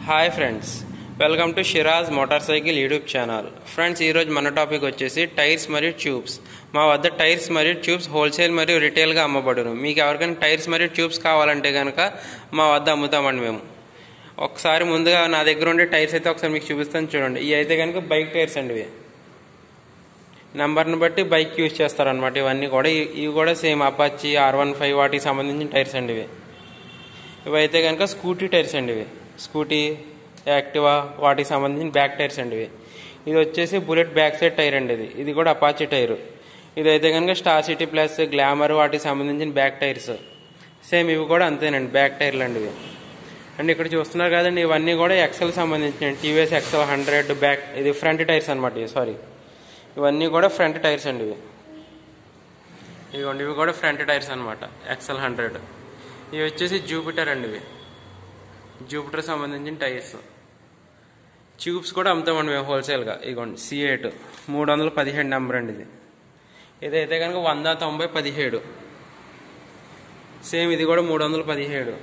hi friends welcome to Shiraz motor cycle YouTube channel friends ఈరోజు మన topic వచ్చేసి tyres మరియు ట్యూబ్స్ మా వద్ద టైర్స్ మరియు ట్యూబ్స్ హోల్సేల్ మరియు రిటైల్గా అమ్మబడును మీకు ఎవరికైనా టైర్స్ మరియు ట్యూబ్స్ కావాలంటే కనుక మా వద్ద అమ్ముతామండి మేము ఒకసారి ముందుగా నా దగ్గర ఉండే టైర్స్ అయితే ఒకసారి మీకు చూపిస్తాను చూడండి ఇవి అయితే కనుక బైక్ టైర్స్ అండి ఇవి నెంబర్ని బట్టి బైక్ యూజ్ చేస్తారనమాట ఇవన్నీ కూడా ఇవి ఇవి కూడా same Apache R one five వాటికి సంబంధించిన టైర్స్ అండి ఇవి ఇవైతే కనుక స్కూటీ టైర్స్ అండి ఇవి స్కూటీ యాక్టివా వాటికి సంబంధించిన బ్యాక్ టైర్స్ అండి ఇవి ఇది వచ్చేసి బుల్లెట్ బ్యాక్ సైడ్ టైర్ అండి ఇది ఇది కూడా అపాచీ టైర్ ఇదైతే కనుక స్టార్ సిటీ ప్లస్ గ్లామర్ వాటికి సంబంధించిన బ్యాక్ టైర్స్ సేమ్ ఇవి కూడా అంతేనండి బ్యాక్ టైర్లు అండి ఇవి అండ్ ఇక్కడ చూస్తున్నారు కదండి ఇవన్నీ కూడా ఎక్సెల్ సంబంధించిన టీవీఎస్ ఎక్సెల్ హండ్రెడ్ బ్యాక్ ఇది ఫ్రంట్ టైర్స్ అనమాట ఇవి సారీ ఇవన్నీ కూడా ఫ్రంట్ టైర్స్ అండి ఇవి ఇదిగోండి ఇవి కూడా ఫ్రంట్ టైర్స్ అనమాట ఎక్సెల్ హండ్రెడ్ ఇవి వచ్చేసి జూపిటర్ అండి ఇవి జూపిటర్ సంబంధించిన టైర్స్ ట్యూబ్స్ కూడా అమ్ముతామండి మేము హోల్సేల్గా ఇదిగోండి సి ఎయిట్ మూడు వందల పదిహేడు నెంబర్ అండి ఇది ఇదైతే కనుక వంద తొంభై పదిహేడు సేమ్ ఇది కూడా మూడు వందల పదిహేడు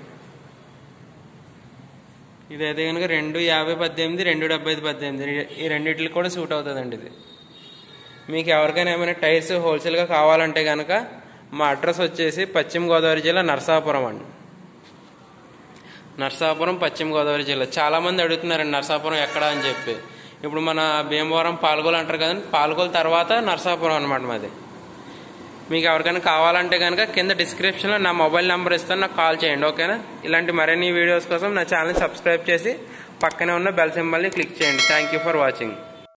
ఇదైతే కనుక రెండు యాభై పద్దెనిమిది రెండు డెబ్బై ఐదు పద్దెనిమిది ఈ రెండింటికి కూడా సూట్ అవుతుందండి ఇది మీకు ఎవరికైనా ఏమైనా టైర్స్ హోల్సేల్గా కావాలంటే కనుక మా అడ్రస్ వచ్చేసి పశ్చిమ గోదావరి జిల్లా నరసాపురం అండి నరసాపురం పశ్చిమ గోదావరి జిల్లా చాలామంది అడుగుతున్నారండి నరసాపురం ఎక్కడ అని చెప్పి ఇప్పుడు మన భీమవరం పాల్గొలు అంటారు కదండి పాల్గొల తర్వాత నరసాపురం అనమాట మాది మీకు ఎవరికైనా కావాలంటే కనుక కింద డిస్క్రిప్షన్లో నా మొబైల్ నెంబర్ ఇస్తాను నాకు కాల్ చేయండి ఓకేనా ఇలాంటి మరిన్ని వీడియోస్ కోసం నా ఛానల్ సబ్స్క్రైబ్ చేసి పక్కనే ఉన్న బెల్ సింబల్ని క్లిక్ చేయండి థ్యాంక్ యూ ఫర్ వాచింగ్